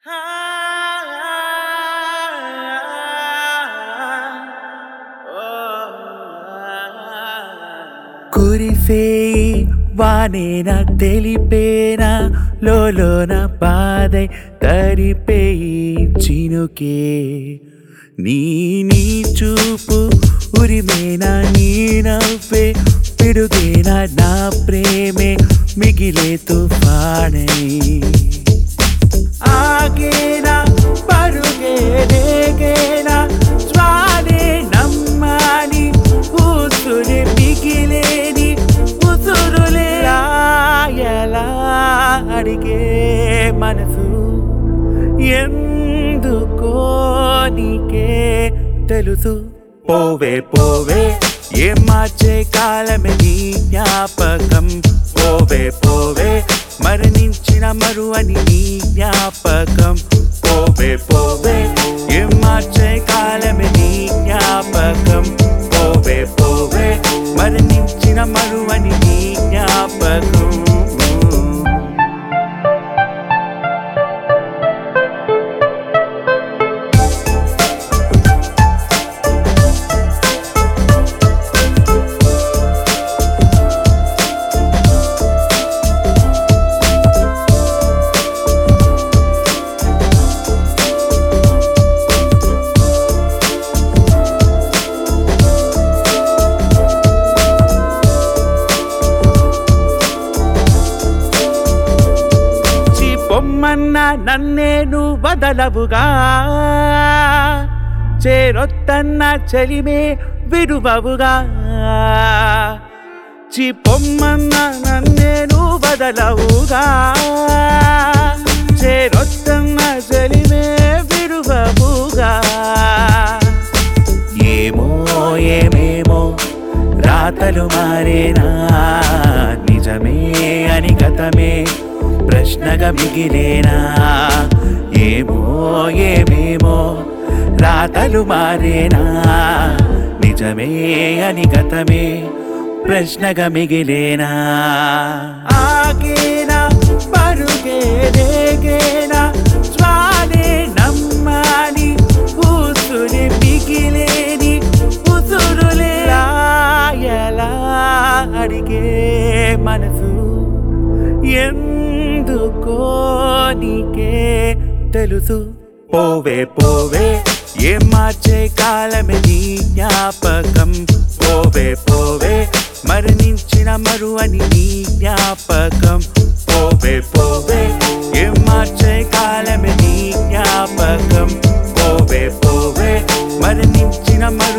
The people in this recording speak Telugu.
కురిసేయి వానేనా తెలిపేనా లోలోన బాధై తరిపేయి చినుకే నీ నీ చూపు ఉరిమేనా నీ నవ్వే పిడుగేనా నా ప్రేమే మిగిలే తుఫానై ఆగేనా పరుగే రేగేనా జ్వాలే నమ్మాని ఊసులే మిగిలేని ఉసురులే ఎలా అడిగే మనసు ఎందుకో నీకే తెలుసు పోవే పోవే ఏం మార్చే కాలమే నీ జ్ఞాపకం పోవే పోవే మరణించిన మరువని నీ జ్ఞాపకం పోవే పోవే ఏం మార్చే కాలమే నీ జ్ఞాపకం పోవే పోవే మరణించిన మరువని నీ జ్ఞాపకం చి పొమ్మన్న నన్నేను వదలవుగా చేరొత్తన్న చలిమే విడువవుగా చి పొమ్మన్న నన్నేను వదలవుగా చేరొత్తన్న చలిమే విడువవుగా ఏమో ఏమేమో రాతలు మారేనా నిజమే అని గతమే ప్రశ్నగా మిగిలేనా ఏమో ఏమేమో రాతలు మారేనా నిజమే అని గతమే ప్రశ్నగా మిగిలేనా ఆగేనా పరుగే రేగేనా జ్వాలే నమ్మాని ఊసులే మిగిలేని ఉసురులే ఎలా అడిగే మనసు ఎందుకో నీకే తెలుసు పోవే పోవే ఏం మార్చే కాలమే నీ జ్ఞాపకం పోవే పోవే మరణించిన మరువని నీ జ్ఞాపకం పోవే పోవే ఏం మార్చే కాలమే నీ జ్ఞాపకం పోవే పోవే మరణించిన మరు